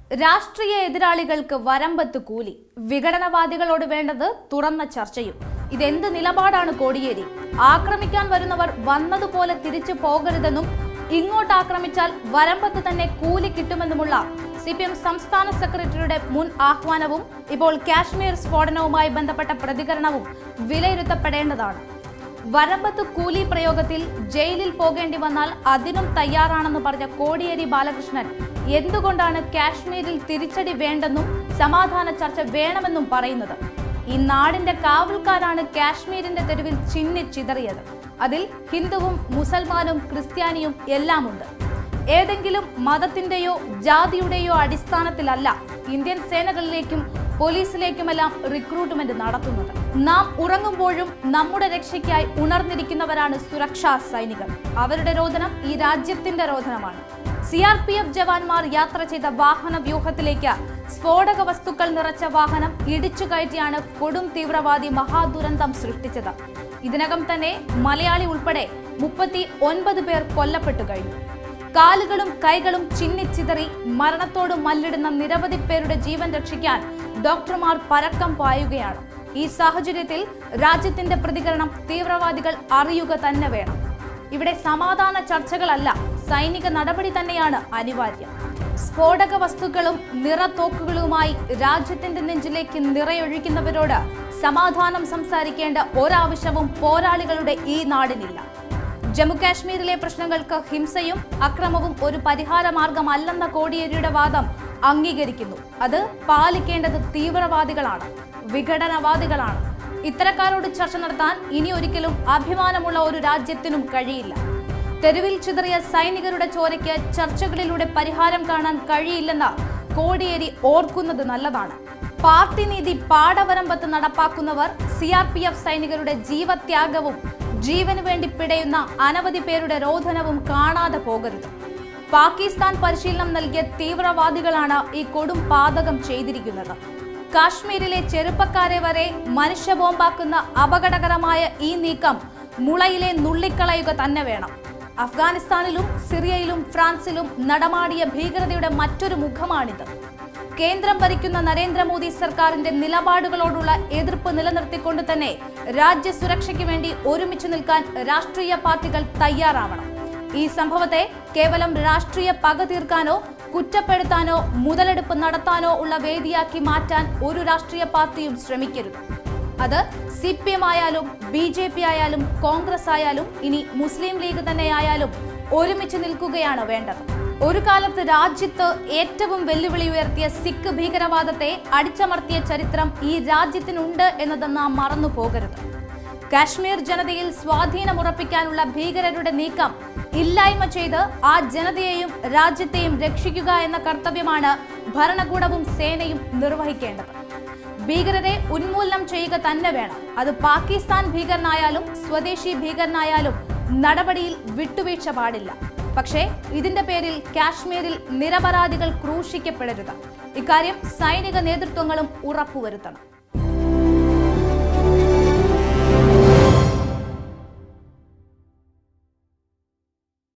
രാഷ്ട്രീയ എതിരാളികൾക്ക് വരമ്പത്ത് കൂലി വിഘടനവാദികളോട് വേണ്ടത് തുറന്ന ചർച്ചയും ഇതെന്ത് നിലപാടാണ് കോടിയേരി ആക്രമിക്കാൻ വരുന്നവർ വന്നതുപോലെ തിരിച്ചു പോകരുതെന്നും ഇങ്ങോട്ട് ആക്രമിച്ചാൽ വരമ്പത്ത് തന്നെ കൂലി കിട്ടുമെന്നുമുള്ള സി പി എം സംസ്ഥാന സെക്രട്ടറിയുടെ മുൻ ആഹ്വാനവും ഇപ്പോൾ കാശ്മീർ സ്ഫോടനവുമായി ബന്ധപ്പെട്ട പ്രതികരണവും വിലയിരുത്തപ്പെടേണ്ടതാണ് വരമ്പത്ത് കൂലി പ്രയോഗത്തിൽ ജയിലിൽ പോകേണ്ടി വന്നാൽ അതിനും തയ്യാറാണെന്ന് പറഞ്ഞ കോടിയേരി ബാലകൃഷ്ണൻ എന്തുകൊണ്ടാണ് കാശ്മീരിൽ തിരിച്ചടി വേണ്ടെന്നും സമാധാന ചർച്ച വേണമെന്നും പറയുന്നത് ഈ നാടിന്റെ കാവൽക്കാരാണ് കാശ്മീരിന്റെ തെരുവിൽ ചിന്നി ചിതറിയത് അതിൽ ഹിന്ദുവും മുസൽമാനും ക്രിസ്ത്യാനിയും എല്ലാമുണ്ട് ഏതെങ്കിലും മതത്തിന്റെയോ ജാതിയുടെയോ അടിസ്ഥാനത്തിലല്ല ഇന്ത്യൻ സേനകളിലേക്കും പോലീസിലേക്കുമെല്ലാം റിക്രൂട്ട്മെന്റ് നടത്തുന്നത് നാം ഉറങ്ങുമ്പോഴും നമ്മുടെ രക്ഷയ്ക്കായി ഉണർന്നിരിക്കുന്നവരാണ് സുരക്ഷാ സൈനികർ അവരുടെ രോദനം ഈ രാജ്യത്തിന്റെ രോദനമാണ് സി ആർ പി എഫ് ജവാന്മാർ യാത്ര ചെയ്ത വാഹന വ്യൂഹത്തിലേക്ക് സ്ഫോടക വസ്തുക്കൾ നിറച്ച വാഹനം ഇടിച്ചു കയറ്റിയാണ് കൊടും തീവ്രവാദി മഹാദുരന്തം സൃഷ്ടിച്ചത് ഇതിനകം തന്നെ മലയാളി ഉൾപ്പെടെ മുപ്പത്തി ഒൻപത് പേർ കൊല്ലപ്പെട്ടു കഴിഞ്ഞു കാലുകളും കൈകളും ചിന്നിച്ചിതറി മരണത്തോട് മല്ലിടുന്ന നിരവധി പേരുടെ ജീവൻ രക്ഷിക്കാൻ ഡോക്ടർമാർ പരക്കം പായുകയാണ് ഈ സാഹചര്യത്തിൽ രാജ്യത്തിന്റെ പ്രതികരണം തീവ്രവാദികൾ അറിയുക തന്നെ വേണം ഇവിടെ സമാധാന ചർച്ചകളല്ല സൈനിക നടപടി തന്നെയാണ് അനിവാര്യം സ്ഫോടക വസ്തുക്കളും നിറത്തോക്കുകളുമായി രാജ്യത്തിന്റെ നെഞ്ചിലേക്ക് നിറയൊഴിക്കുന്നവരോട് സമാധാനം സംസാരിക്കേണ്ട ഒരാവശ്യവും പോരാളികളുടെ ഈ നാടിനില്ല ജമ്മുകാശ്മീരിലെ പ്രശ്നങ്ങൾക്ക് ഹിംസയും അക്രമവും ഒരു പരിഹാര മാർഗമല്ലെന്ന കോടിയേരിയുടെ വാദം അംഗീകരിക്കുന്നു അത് പാലിക്കേണ്ടത് തീവ്രവാദികളാണ് വിഘടനവാദികളാണ് ഇത്തരക്കാരോട് ചർച്ച നടത്താൻ ഇനി ഒരിക്കലും അഭിമാനമുള്ള ഒരു രാജ്യത്തിനും കഴിയില്ല തെരുവിൽ ചിതറിയ സൈനികരുടെ ചോരയ്ക്ക് ചർച്ചകളിലൂടെ പരിഹാരം കാണാൻ കഴിയില്ലെന്ന് കോടിയേരി ഓർക്കുന്നത് നല്ലതാണ് പാർട്ടി നീതി പാടവരമ്പത്ത് നടപ്പാക്കുന്നവർ സി ആർ പി എഫ് സൈനികരുടെ ജീവത്യാഗവും ജീവന് വേണ്ടി പിടയുന്ന അനവധി പേരുടെ രോധനവും കാണാതെ പോകരുത് പാകിസ്ഥാൻ പരിശീലനം നൽകിയ തീവ്രവാദികളാണ് ഈ കൊടും പാതകം ചെയ്തിരിക്കുന്നത് കാശ്മീരിലെ ചെറുപ്പക്കാരെ വരെ മനുഷ്യ ബോംബാക്കുന്ന അപകടകരമായ ഈ നീക്കം മുളയിലെ നുള്ളിക്കളയുക തന്നെ വേണം അഫ്ഗാനിസ്ഥാനിലും സിറിയയിലും ഫ്രാൻസിലും നടമാടിയ ഭീകരതയുടെ മറ്റൊരു മുഖമാണിത് കേന്ദ്രം ഭരിക്കുന്ന നരേന്ദ്രമോദി സർക്കാരിന്റെ നിലപാടുകളോടുള്ള എതിർപ്പ് നിലനിർത്തിക്കൊണ്ട് തന്നെ രാജ്യ സുരക്ഷയ്ക്ക് വേണ്ടി ഒരുമിച്ച് നിൽക്കാൻ രാഷ്ട്രീയ പാർട്ടികൾ തയ്യാറാവണം ഈ സംഭവത്തെ കേവലം രാഷ്ട്രീയ പക തീർക്കാനോ കുറ്റപ്പെടുത്താനോ മുതലെടുപ്പ് നടത്താനോ ഉള്ള വേദിയാക്കി മാറ്റാൻ ഒരു രാഷ്ട്രീയ പാർട്ടിയും ശ്രമിക്കരുത് അത് സി പി എം ആയാലും ബി ജെ പി ആയാലും കോൺഗ്രസ് ആയാലും ഇനി മുസ്ലിം ലീഗ് തന്നെ ആയാലും ഒരുമിച്ച് നിൽക്കുകയാണ് വേണ്ടത് ഒരു കാലത്ത് രാജ്യത്ത് ഏറ്റവും വെല്ലുവിളി ഉയർത്തിയ സിഖ് ഭീകരവാദത്തെ അടിച്ചമർത്തിയ ചരിത്രം ഈ രാജ്യത്തിനുണ്ട് എന്നത് നാം മറന്നു പോകരുത് കാശ്മീർ ജനതയിൽ സ്വാധീനമുറപ്പിക്കാനുള്ള ഭീകരരുടെ നീക്കം ഇല്ലായ്മ ചെയ്ത് ആ ജനതയെയും രാജ്യത്തെയും രക്ഷിക്കുക എന്ന കർത്തവ്യമാണ് ഭരണകൂടവും സേനയും നിർവഹിക്കേണ്ടത് ഭീകരരെ ഉന്മൂലനം ചെയ്യുക തന്നെ വേണം അത് പാകിസ്ഥാൻ ഭീകരനായാലും സ്വദേശി ഭീകരനായാലും നടപടിയിൽ വിട്ടുവീഴ്ച പാടില്ല പക്ഷേ ഇതിന്റെ പേരിൽ കാശ്മീരിൽ നിരപരാധികൾ ക്രൂശിക്കപ്പെടരുത് ഇക്കാര്യം സൈനിക നേതൃത്വങ്ങളും ഉറപ്പുവരുത്തണം